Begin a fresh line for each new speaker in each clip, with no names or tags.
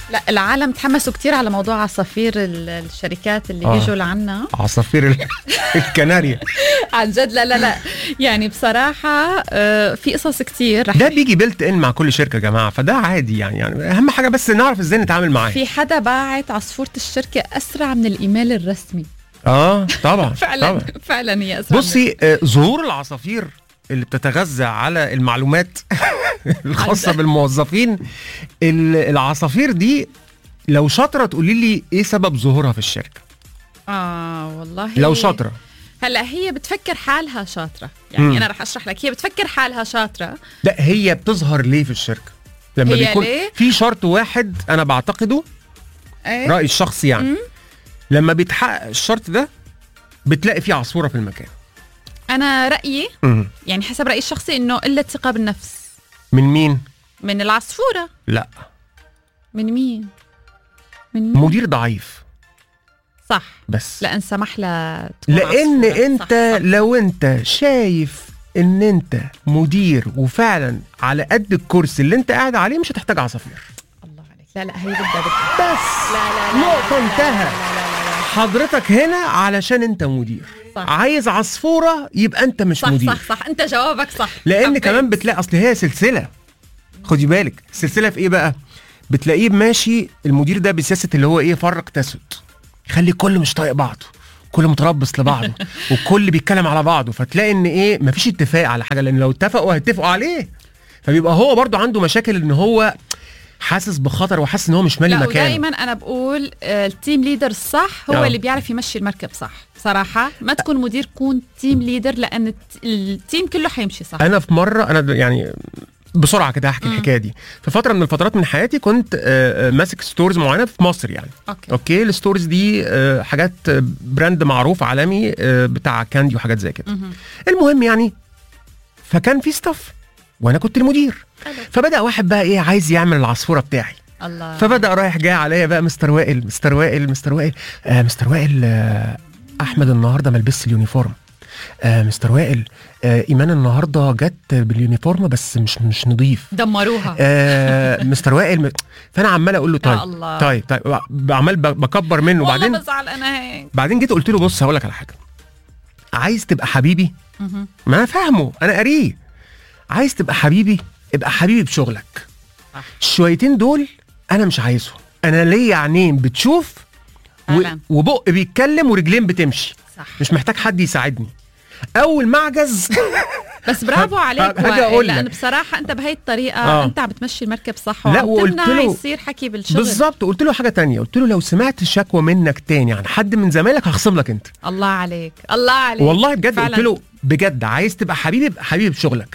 لا العالم تحمسوا كتير على موضوع عصافير ال- الشركات اللي
آه.
بيجوا لعنا
عصافير ال- الكناريا
عن جد لا لا لا يعني بصراحة آه، في قصص كتير رح
ده بيجي بيلت ان مع كل شركه يا جماعه فده عادي يعني يعني اهم حاجه بس نعرف ازاي نتعامل معاه
في حدا باعت عصفورة الشركة أسرع من الإيميل الرسمي
اه طبعا
فعلا
طبعا
فعلا هي أسرع من-
بصي آه، ظهور العصافير اللي بتتغذى على المعلومات الخاصه بالموظفين ال- العصافير دي لو شاطره تقولي لي ايه سبب ظهورها في الشركه
آه والله
لو شاطره
هلا هي بتفكر حالها شاطرة يعني
مم.
أنا رح أشرح لك هي بتفكر حالها شاطرة
لا هي بتظهر ليه في الشركه لما
هي
بيكون
ليه؟
في شرط واحد انا بعتقده
ايه
رايي الشخصي يعني
مم.
لما بيتحقق الشرط ده بتلاقي فيه عصفوره في المكان
أنا رأيي
مم.
يعني حسب رأيي الشخصي إنه قلة ثقة بالنفس
من مين
من العصفورة
لا
من مين؟ من مين؟
مدير ضعيف
صح
بس
لأن سمح لها تكون
لان
عصفورة.
انت
صح صح.
لو انت شايف ان انت مدير وفعلا على قد الكرسي اللي انت قاعد عليه مش هتحتاج عصافير
الله عليك لا لا هي بدها بدها
بس
لا لا لا
نقطة
لا لا
انتهى.
لا لا لا لا.
حضرتك هنا علشان انت مدير
صح.
عايز عصفورة يبقى انت مش
صح
مدير
صح صح انت جوابك صح
لان
حبيت.
كمان بتلاقي اصل هي سلسله خدي بالك السلسله في ايه بقى بتلاقيه ماشي المدير ده بسياسه اللي هو ايه فرق تسد خلي كل مش طايق بعضه كل متربص لبعضه والكل بيتكلم على بعضه فتلاقي ان ايه مفيش اتفاق على حاجه لان لو اتفقوا هيتفقوا عليه فبيبقى هو برضو عنده مشاكل ان هو حاسس بخطر وحاسس ان هو مش مالي
لا
مكانه
ودائما انا بقول آه، التيم ليدر الصح هو
آه.
اللي بيعرف يمشي المركب صح بصراحه ما تكون مدير كون تيم ليدر لان الت- التيم كله حيمشي صح
انا في مره انا د- يعني بسرعه كده هحكي الحكايه دي في فتره من الفترات من حياتي كنت آه، آه، ماسك ستورز معينه في مصر يعني
اوكي
اوكي الستورز دي آه، حاجات آه، براند معروف عالمي آه، بتاع كاندي وحاجات زي كده
مهم.
المهم يعني فكان في ستاف وانا كنت المدير
حلو.
فبدا واحد بقى ايه عايز يعمل العصفوره بتاعي
الله
فبدا رايح جاي عليا بقى مستر وائل مستر وائل مستر وائل آه مستر وائل آه احمد النهارده ما لبسش اليونيفورم آه مستر وائل آه ايمان النهارده جت باليونيفورم بس مش مش نظيف
دمروها
آه مستر وائل م... فانا عمال اقول له طيب
الله.
طيب طيب عمال ب- بكبر منه
والله
وبعدين
بزعل انا هيك
بعدين جيت قلت له بص هقول لك على حاجه عايز تبقى حبيبي
مهم.
ما انا فاهمه انا قاريه عايز تبقى حبيبي ابقى حبيبي بشغلك
صح.
الشويتين دول انا مش عايزهم انا ليا عينين بتشوف و...
فعلا.
وبق بيتكلم ورجلين بتمشي
صح
مش محتاج حد يساعدني اول ما اعجز
بس برافو عليك
هاجي
وائل
أقول لك.
لان بصراحه انت بهي الطريقه
آه.
انت عم بتمشي المركب صح
لا،
وعم
وقلت
تمنع
له-
يصير حكي بالشغل
بالظبط قلت له حاجه تانية قلت له لو سمعت شكوى منك تاني عن حد من زمايلك هخصم لك انت
الله عليك الله عليك
والله بجد
فعلاً.
قلت له بجد عايز تبقى حبيبي ابقى حبيبي بشغلك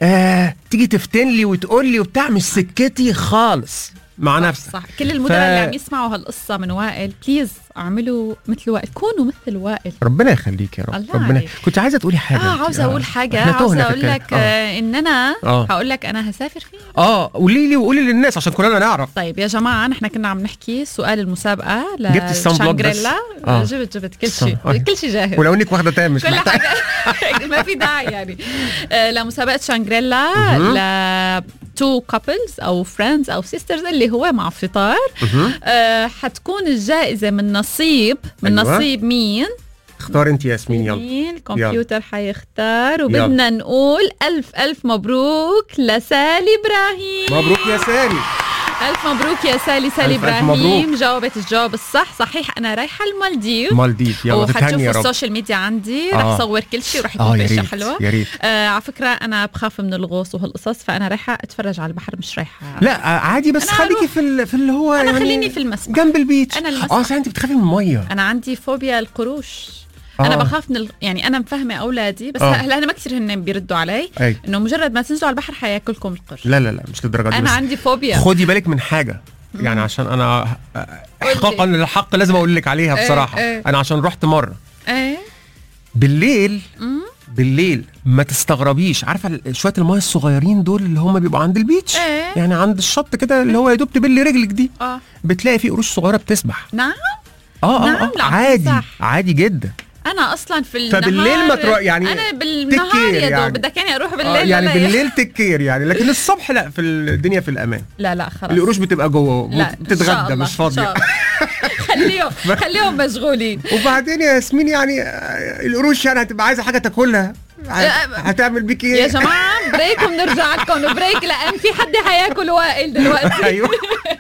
آه تيجي تفتن لي وتقول لي وبتاع مش سكتي خالص مع
صح
نفسك
صح كل المدراء
ف-
اللي عم يسمعوا هالقصه من وائل بليز اعملوا مثل وائل كونوا مثل وائل
ربنا يخليك يا رب
الله
ربنا
عليك.
كنت عايزه تقولي حاجه
اه
أنت.
عاوزه اقول حاجه
إحنا
عاوزه
تهنا في
اقول
الكلام.
لك آه. ان انا
آه.
هقول لك انا هسافر فين
اه قولي لي وقولي للناس عشان كلنا نعرف
طيب يا جماعه نحن كنا عم نحكي سؤال المسابقه
جبت الصن بلوك بس؟
لشانجريلا
آه.
جبت جبت كل
الصن-
شيء
أوكي.
كل شيء جاهز
ولو انك واخده تام مش
كل
محتاج
حاجه ما في داعي يعني آه، لمسابقه شانجريلا
مهم.
ل تو كابلز او فريندز او سيسترز اللي هو مع فطار
مهم.
آه، حتكون الجائزه من نصيب من
أيوة.
نصيب مين
اختار انت ياسمين يلا
مين الكمبيوتر حيختار وبدنا
يلا.
نقول الف الف مبروك لسالي ابراهيم
مبروك يا سالي
الف مبروك يا سالي سالي
ألف ألف
ابراهيم
مبروك.
جاوبت الجواب الصح صحيح انا رايحه المالديف
مالديف يلا تتهني
وحتشوفوا
يا رب
السوشيال ميديا عندي رح
آه.
صور كل شيء ورح يكون
اه
في
يا
اشياء
ريت
حلوه
يا ريت
آه على فكره انا بخاف من الغوص وهالقصص فانا رايحه اتفرج على البحر مش رايحه
لا آه، عادي بس
أنا
خليكي
هروح.
في ال- في اللي هو
انا
يعني
خليني في المسبح
جنب البيتش
أنا المسبح.
اه صح انت بتخافي من الميه
انا عندي فوبيا القروش انا
آه.
بخاف من ال... يعني انا مفهمه اولادي بس
آه.
هلا انا ما كثير هن بيردوا علي
اي
انه مجرد ما تنزلوا على البحر حياكلكم القرش
لا لا لا مش للدرجه دي
انا
بس
عندي فوبيا
خدي بالك من حاجه يعني عشان انا آه،
قولي.
احقاقا للحق لازم اقول لك عليها
إيه،
بصراحه
إيه.
انا عشان رحت مره
ايه
بالليل
مم.
بالليل ما تستغربيش عارفه ال- شويه المايه الصغيرين دول اللي هم بيبقوا عند البيتش
إيه.
يعني عند الشط كده اللي هو يا دوب تبلي رجلك دي
اه
بتلاقي في قروش صغيره بتسبح
نعم
اه اه,
نعم،
آه
لا،
عادي
بتمسح.
عادي جدا
انا اصلا في النهار
فبالليل ما تروح- يعني
انا بالنهار
تكير
يا دوب
يعني.
بدك يعني اروح بالليل
آه يعني
لا, لا,
بالليل تكير يعني لكن الصبح لا في الدنيا في الامان
لا لا خلاص
القروش بتبقى جوه
لا إن شاء
بتتغدى
الله،
مش
إن
فاضيه
شاء الله. خليهم خليهم مشغولين
وبعدين يا ياسمين يعني آه، القروش يعني هتبقى عايزه حاجه تاكلها ه-
آه،
هتعمل بيك ايه
يا جماعه بريك وبنرجع لكم بريك لان في حد حياكل وائل دلوقتي
ايوه